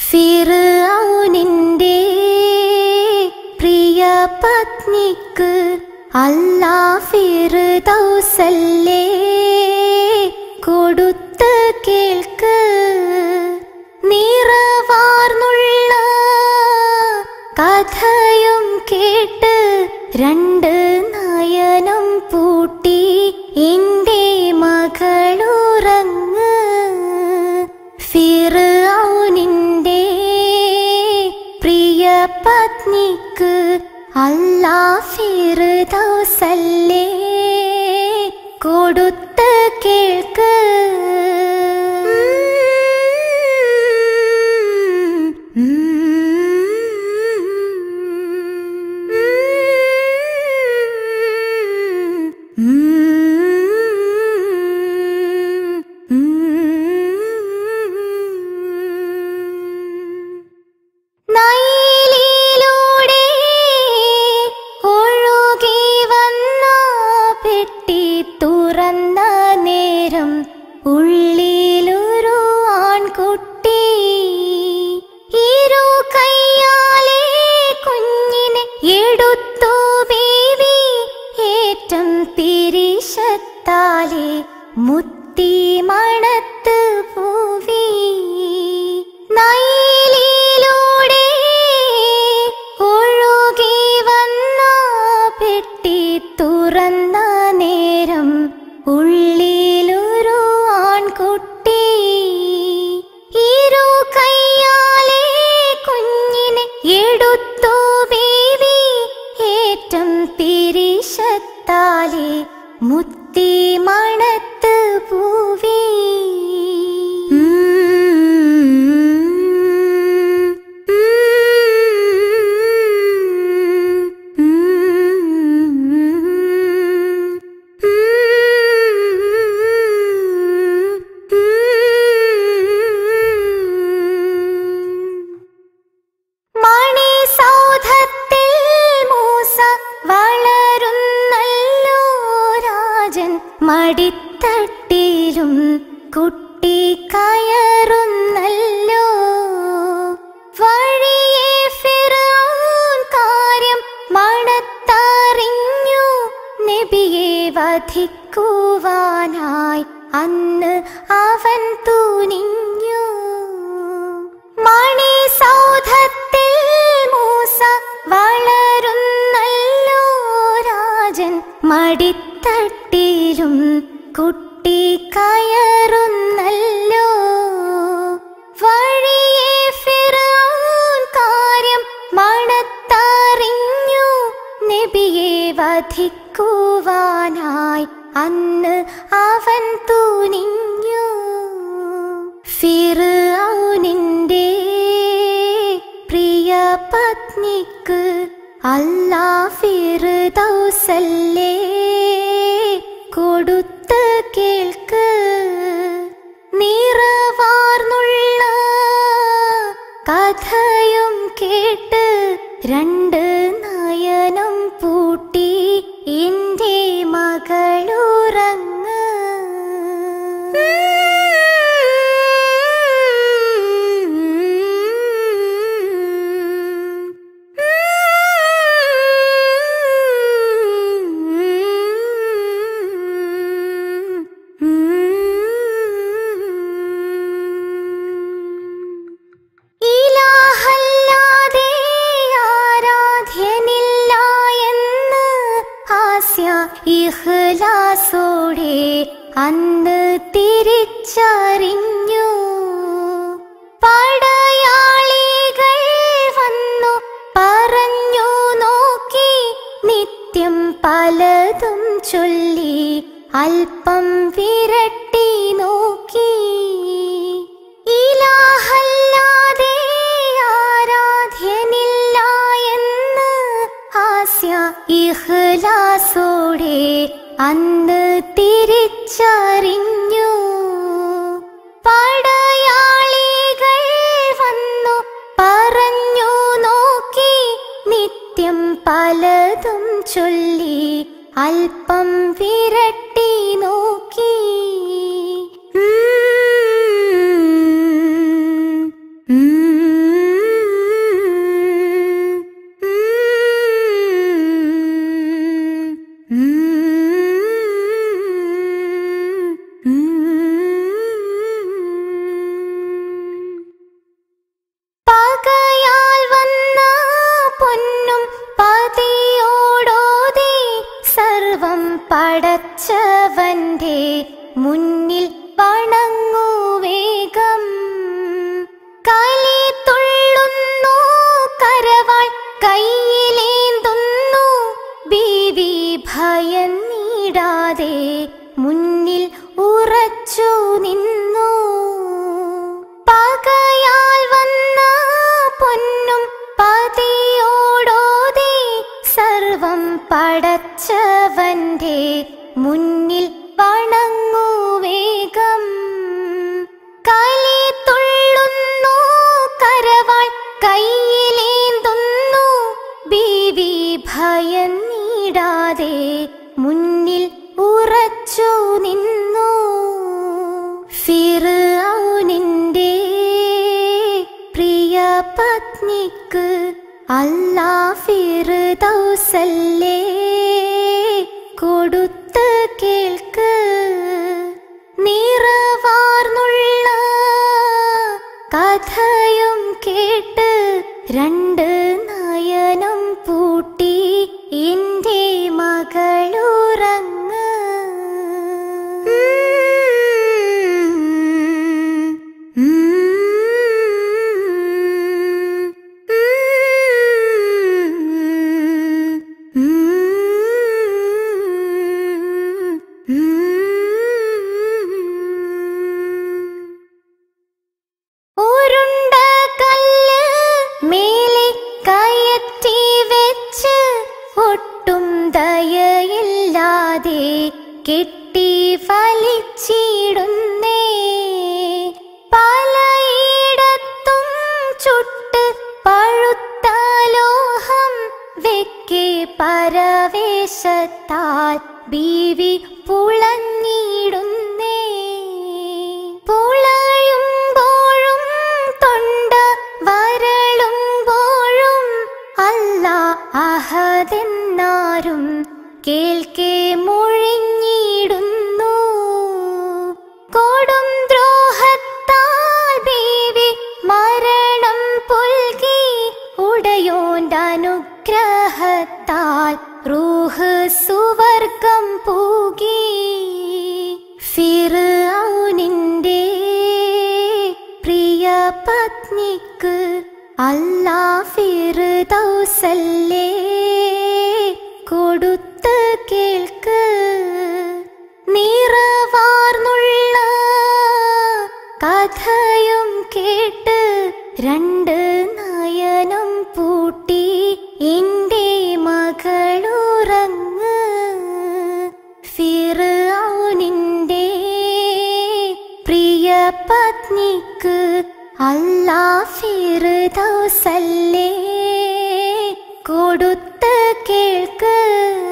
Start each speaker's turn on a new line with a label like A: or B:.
A: ഫിർഔനിന്റെ പ്രിയ പത്നിക്ക് അല്ലാ ഫിർദൗസല്ലേ കൊടുത്ത് കേൾക്ക് നിറവാർന്നുള്ള കഥയും കേട്ട് രണ്ട് നയനം പൂട്ടി എന്റെ മകളുറങ്ങ് ഫിർഔനിന്റെ പ്രിയ പത്നിക്ക് അല്ലാ ഫിർദൗസല്ലേ കൊടുത്ത് കേൾക്ക് നൈലിലൂടെ ഒഴുകി വന്ന പെട്ടി തുറന്ന നേരം ഉള്ളിലൊരു ആൺകുട്ടി ഇരു കയ്യാലെ കുഞ്ഞിനെ എടുത്തു ബേബി ഏറ്റം പിരിശത്താലെ മുത്തി മണത്ത് പൂവി നൈലിലൂടെ ഒഴുകി വന്ന പെട്ടി തുറന്ന നേരം ഉള്ളിലൊരു ആൺകുട്ടി ഇരു കയ്യാലെ കുഞ്ഞിനെ എടുത്തു ബേബി ഏറ്റം പിരിശത്താലെ മുത്തി മണത്ത് പൂവി മണി സൗധത്തിൽ മൂസ വളരുന്നല്ലോ രാജൻ മടിത്തട്ടിലും കുട്ടി കയറുന്നല്ലോ വഴിയെ ഫിറൗൻ കാര്യം മണത്തറിഞ്ഞു നബിയെ വധിക്കുവാനായി അന്ന് അവൻ തുനിഞ്ഞു മണി സൗധത്തിൽ മൂസ വളരുന്നല്ലോ രാജൻ മടിത്തട്ടിലും കുട്ടി കയറുന്നല്ലോ വഴിയെ ഫിറൗൻ കാര്യം മണത്തറിഞ്ഞു നബിയെ വധിക്കുവാനായി അന്ന് അവൻ തുനിഞ്ഞു ഫിർഔനിന്റെ പ്രിയ പത്നിക്ക് അല്ലാ ഫിർദൗസല്ലേ കൊടുത്ത് കേൾക്ക് നിറവാർന്നുള്ള കഥയും കേട്ട് രണ്ട് നയനം പൂട്ടി എന്റെ മകളുറങ്ങ് ഇലാഹല്ലാതെ ആരാധ്യനില്ല എന്ന് ഹാസ്യ ഇഹ്ലാസോടെ അന്ന് തിരിച്ചറിഞ്ഞു പടയാളികൾ വന്നു പറഞ്ഞു നോക്കി നിത്യം പലതും ചൊല്ലി അല്പം വിരട്ടി നോക്കി ഇലാഹല്ലാതെ ആരാധ്യനില്ല എന്ന് ഹാസ്യ ഇഹ്ലാസോടെ അന്ന് തിരിച്ചറിഞ്ഞു പടയാളികൾ വന്നു പറഞ്ഞു നോക്കി നിത്യം പലതും ചൊല്ലി അല്പം വിരട്ടി നോക്കി ഉം, ഉം. കയ്യിലേന്തുന്നു ബീവി ഭയന്നിടാതെ മുന്നിൽ ഉറച്ചു നിന്നു പകയാൽ വന്ന പൊന്നും പതിയോടോതി സർവം പടച്ചവന്റെ മുന്നിൽ വണങ്ങൂ വേഗം കലി തുള്ളുന്നു കരവാൾ കയ്യിലേന്തുന്നു ബീവി ഭയന്നിടാതെ മുന്നിൽ ഉറച്ചു നിന്നു ഫിർഔനിന്റെ പ്രിയ പത്നിക്ക് അല്ലാ ഫിർദൗസല്ലേ കൊടുത്ത് കേൾക്ക് നിറവാർന്നുള്ള കഥയും കേട്ട് രണ്ട് നയനം പൂട്ടി എന്റെ മകളുറങ്ങ് ഉരുണ്ട കല്ല് മേലെ കയറ്റി വെച്ച് ഒട്ടും ദയയില്ലാതെ കെട്ടി വലിച്ചിടുന്നേ പലയിടത്തും ചുട്ട് പഴുത്ത ലോഹം വെക്കെ പരവേശത്താൽ ബീവി പുളഞ്ഞിടുന്നേ പുളയുമ്പോഴും തൊണ്ട വരളുമ്പോഴും അല്ല അഹതെന്നാരും കേൾക്കെ മൊഴിഞ്ഞിടുന്നു കൊടും ദ്രോഹത്താൽ ബീവി മരണം പുൽകി ഉടയോന്റെ അനുഗ്രഹത്താൽ റൂഹ് സുവർഗം പൂകി ഫിർഔനിന്റെ പ്രിയ പത്നിക്ക് അല്ലാ ഫിർദൗസല്ലേ കൊടുത്ത് കേൾക്ക് നിറവാർന്നുള്ള കഥയും കേട്ട് രണ്ട് നയനം പൂട്ടി എന്റെ മകളുറങ്ങ് ഫിർഔനിന്റെ പ്രിയ പത്നിക്ക് അല്ലാ ഫിർദൗസല്ലേ കൊടുത്ത് കേൾക്ക്